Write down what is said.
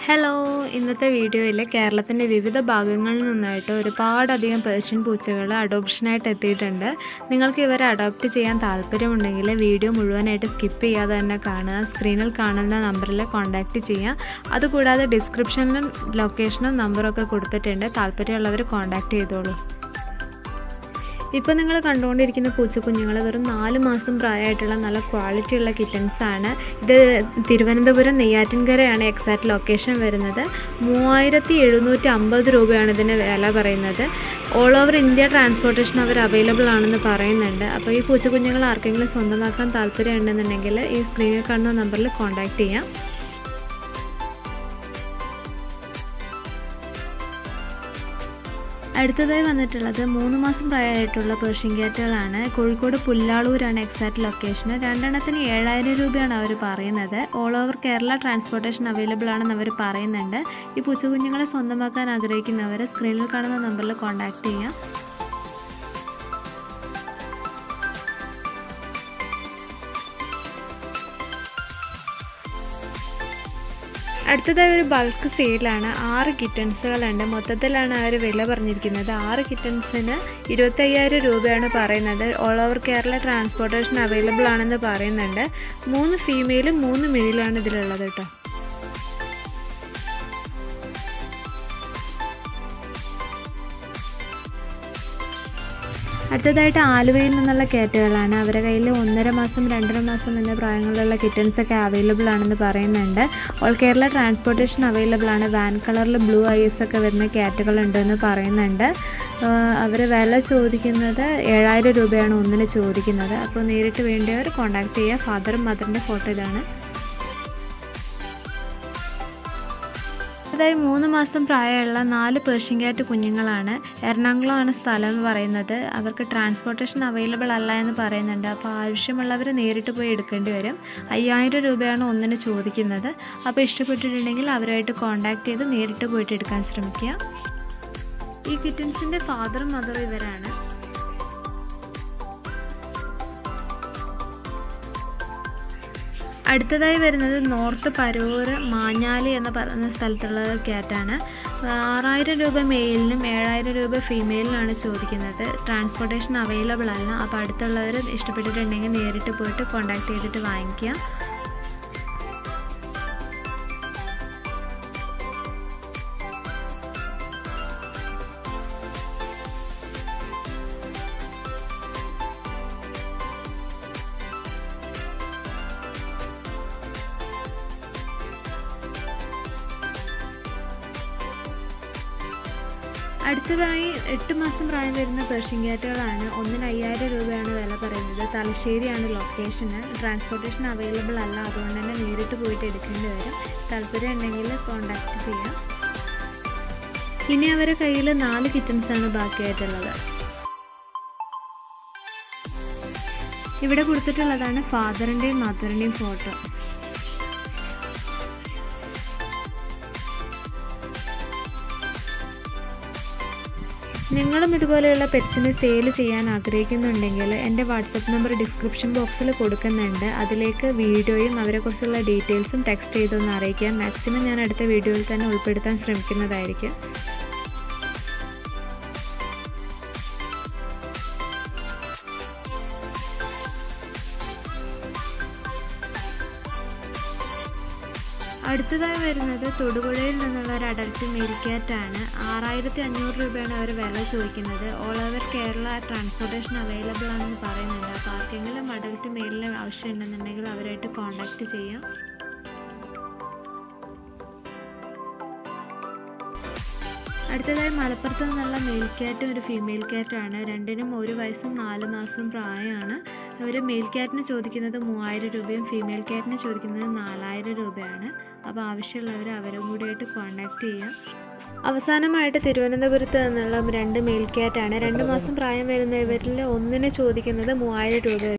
hello ഇന്നത്തെ വീഡിയോയിൽ കേരളത്തിൻ്റെ വിവിധ ഭാഗങ്ങളിൽ നിന്നായിട്ട് ഒരുപാടധികം പേർഷ്യൻ പൂച്ചകൾ അഡോപ്ഷനായിട്ട് എത്തിയിട്ടുണ്ട് നിങ്ങൾക്ക് ഇവരെ അഡോപ്റ്റ് ചെയ്യാൻ താല്പര്യമുണ്ടെങ്കിൽ വീഡിയോ മുഴുവനായിട്ട് സ്കിപ്പ് ചെയ്യാതെ തന്നെ കാണുക സ്ക്രീനിൽ കാണുന്ന നമ്പറിൽ കോൺടാക്റ്റ് ചെയ്യുക അതുകൂടാതെ ഡിസ്ക്രിപ്ഷനിലും ലൊക്കേഷനും നമ്പറൊക്കെ കൊടുത്തിട്ടുണ്ട് താല്പര്യമുള്ളവർ കോൺടാക്റ്റ് ചെയ്തോളൂ ഇപ്പോൾ നിങ്ങൾ കണ്ടുകൊണ്ടിരിക്കുന്ന പൂച്ചക്കുഞ്ഞുങ്ങൾ വെറും നാല് മാസം പ്രായമായിട്ടുള്ള നല്ല ക്വാളിറ്റി ഉള്ള കിറ്റൻസ് ആണ് ഇത് തിരുവനന്തപുരം നെയ്യാറ്റിൻകരയാണ് എക്സാക്ട് ലൊക്കേഷൻ വരുന്നത് മൂവായിരത്തി എഴുന്നൂറ്റി അമ്പത് രൂപയാണ് ഇതിന് വില പറയുന്നത് ഓൾ ഓവർ ഇന്ത്യ ട്രാൻസ്പോർട്ടേഷൻ അവർ അവൈലബിൾ ആണെന്ന് പറയുന്നുണ്ട് അപ്പോൾ ഈ പൂച്ചക്കുഞ്ഞുങ്ങൾ ആർക്കെങ്കിലും സ്വന്തമാക്കാൻ താല്പര്യം ഉണ്ടെന്നുണ്ടെങ്കിൽ ഈ സ്ക്രീനിൽ കാണുന്ന നമ്പറിൽ കോൺടാക്റ്റ് ചെയ്യാം അടുത്തതായി വന്നിട്ടുള്ളത് മൂന്ന് മാസം പ്രായമായിട്ടുള്ള പേർഷ്യൻ ക്യാറ്റുകളാണ് കോഴിക്കോട് പുല്ലാളൂരാണ് എക്സാക്ട് ലൊക്കേഷൻ രണ്ടെണ്ണത്തിന് ഏഴായിരം രൂപയാണ് അവർ പറയുന്നത് all over Kerala transportation available ആണെന്ന് അവർ പറയുന്നുണ്ട് ഈ പൂച്ചക്കുഞ്ഞുങ്ങളെ സ്വന്തമാക്കാൻ ആഗ്രഹിക്കുന്നവർ സ്ക്രീനിൽ കാണുന്ന നമ്പറിൽ കോൺടാക്റ്റ് ചെയ്യാം അടുത്തതായി ഒരു ബൾക്ക് സെയിലാണ് ആറ് കിറ്റൻസുകളുണ്ട് മൊത്തത്തിലാണ് അവർ വില പറഞ്ഞിരിക്കുന്നത് ആറ് കിറ്റൻസിന് ഇരുപത്തയ്യായിരം രൂപയാണ് പറയുന്നത് all over Kerala transportation available ആണെന്ന് പറയുന്നുണ്ട് മൂന്ന് ഫീമെയിലും മൂന്ന് മെയിലാണ് ഇതിലുള്ളത് കേട്ടോ അടുത്തതായിട്ട് ആലുവയിൽ നിന്നുള്ള കാറ്റുകളാണ് അവരുടെ കയ്യിൽ ഒന്നര മാസം രണ്ടര മാസം എന്ന പ്രായങ്ങളിലുള്ള കിറ്റൻസ് ഒക്കെ അവൈലബിൾ ആണെന്ന് പറയുന്നുണ്ട് ഓൾ കേരള ട്രാൻസ്പോർട്ടേഷൻ അവൈലബിൾ ആണ് വാൻ കളറിൽ ബ്ലൂ ഐസ് ഒക്കെ വരുന്ന കാറ്റുകൾ ഉണ്ടെന്ന് പറയുന്നുണ്ട് അവർ വില ചോദിക്കുന്നത് ഏഴായിരം രൂപയാണ് ഒന്നിന് ചോദിക്കുന്നത് അപ്പോൾ നേരിട്ട് വേണ്ടിയവർ കോൺടാക്ട് ചെയ്യുക ഫാദറും മദറിൻ്റെ ഫോട്ടോ ഇതാണ് അതായത് മൂന്ന് മാസം പ്രായമുള്ള നാല് പേർഷ്യൻ ക്യാറ്റ് കുഞ്ഞുങ്ങളാണ് എറണാകുളമാണ് സ്ഥലം എന്ന് പറയുന്നത് അവർക്ക് ട്രാൻസ്പോർട്ടേഷൻ അവൈലബിൾ അല്ല എന്ന് പറയുന്നുണ്ട് അപ്പോൾ ആവശ്യമുള്ളവർ നേരിട്ട് പോയി എടുക്കേണ്ടി വരും അയ്യായിരം രൂപയാണ് ഒന്നിന് ചോദിക്കുന്നത് അപ്പോൾ ഇഷ്ടപ്പെട്ടിട്ടുണ്ടെങ്കിൽ അവരുമായിട്ട് കോൺടാക്ട് ചെയ്ത് നേരിട്ട് പോയിട്ട് എടുക്കാൻ ശ്രമിക്കുക ഈ കിറ്റൻസിൻ്റെ ഫാദറും മദറും ഇവരാണ് അടുത്തതായി വരുന്നത് നോർത്ത് പരൂർ മാഞ്ഞാലി എന്ന് പറയുന്ന സ്ഥലത്തുള്ള ക്യാറ്റാണ് ആറായിരം രൂപ മെയിലിനും ഏഴായിരം രൂപ ഫീമെയിലിനാണ് ചോദിക്കുന്നത് ട്രാൻസ്പോർട്ടേഷൻ അവൈലബിൾ അല്ല അപ്പോൾ അടുത്തുള്ളവർ ഇഷ്ടപ്പെട്ടിട്ടുണ്ടെങ്കിൽ നേരിട്ട് പോയിട്ട് കോൺടാക്ട് ചെയ്തിട്ട് വാങ്ങിക്കുക അടുത്തതായി എട്ട് മാസം പ്രായം വരുന്ന പേർഷ്യൻ ക്യാറ്റുകളാണ് ഒന്നിന് അയ്യായിരം രൂപയാണ് വില പറയുന്നത് തലശ്ശേരിയാണ് ലൊക്കേഷന് ട്രാൻസ്പോർട്ടേഷൻ അവൈലബിൾ അല്ല അതുകൊണ്ട് തന്നെ നേരിട്ട് പോയിട്ട് എടുക്കേണ്ടി വരും താല്പര്യം ഉണ്ടെങ്കിൽ കോണ്ടാക്ട് ചെയ്യാം ഇനി അവരുടെ കയ്യിൽ നാല് കിറ്റൻസാണ് ബാക്കിയായിട്ടുള്ളത് ഇവിടെ കൊടുത്തിട്ടുള്ളതാണ് ഫാദറിൻ്റെയും മദറിൻ്റെയും ഫോട്ടോ നിങ്ങളും ഇതുപോലെയുള്ള പെറ്റ്സിനെ സെയിൽ ചെയ്യാൻ ആഗ്രഹിക്കുന്നുണ്ടെങ്കിൽ എൻ്റെ വാട്സപ്പ് നമ്പർ ഡിസ്ക്രിപ്ഷൻ ബോക്സിൽ കൊടുക്കുന്നുണ്ട് അതിലേക്ക് വീഡിയോയും അവരെക്കുറിച്ചുള്ള ഡീറ്റെയിൽസും ടെക്സ്റ്റ് ചെയ്തൊന്ന് അറിയിക്കാം മാക്സിമം ഞാൻ അടുത്ത വീഡിയോയിൽ തന്നെ ഉൾപ്പെടുത്താൻ ശ്രമിക്കുന്നതായിരിക്കും അടുത്തതായി വരുന്നത് തൊടുപുഴയിൽ നിന്നുള്ള ഒരു അഡൽട്ട് മെയിൽ ക്യാറ്റാണ് ആറായിരത്തി അഞ്ഞൂറ് രൂപയാണ് അവർ വില ചോദിക്കുന്നത് all over Kerala transportation available ആണെന്ന് പറയുന്നുണ്ട് അപ്പോൾ ആർക്കെങ്കിലും അഡൽട്ട് മെയിലിന് ആവശ്യമുണ്ടെന്നുണ്ടെങ്കിൽ അവരായിട്ട് കോൺടാക്റ്റ് ചെയ്യാം അടുത്തതായി മലപ്പുറത്ത് നിന്നുള്ള മെയിൽ ക്യാറ്റും ഒരു ഫീമെയിൽ ക്യാറ്റാണ് രണ്ടിനും ഒരു വയസ്സും നാല് മാസവും പ്രായമാണ് ഒരു മെയിൽ ക്യാറ്റിന് ചോദിക്കുന്നത് മൂവായിരം രൂപയും ഫീമെയിൽ ക്യാറ്റിന് ചോദിക്കുന്നത് നാലായിരം രൂപയാണ് അപ്പോൾ ആവശ്യമുള്ളവർ അവരും കൂടിയായിട്ട് കോൺടാക്റ്റ് ചെയ്യാം അവസാനമായിട്ട് തിരുവനന്തപുരത്ത് നിന്നുള്ള രണ്ട് മെയിൽ ക്യാറ്റാണ് രണ്ട് മാസം പ്രായം വരുന്ന ഇവരിൽ ഒന്നിന് ചോദിക്കുന്നത് മൂവായിരം രൂപ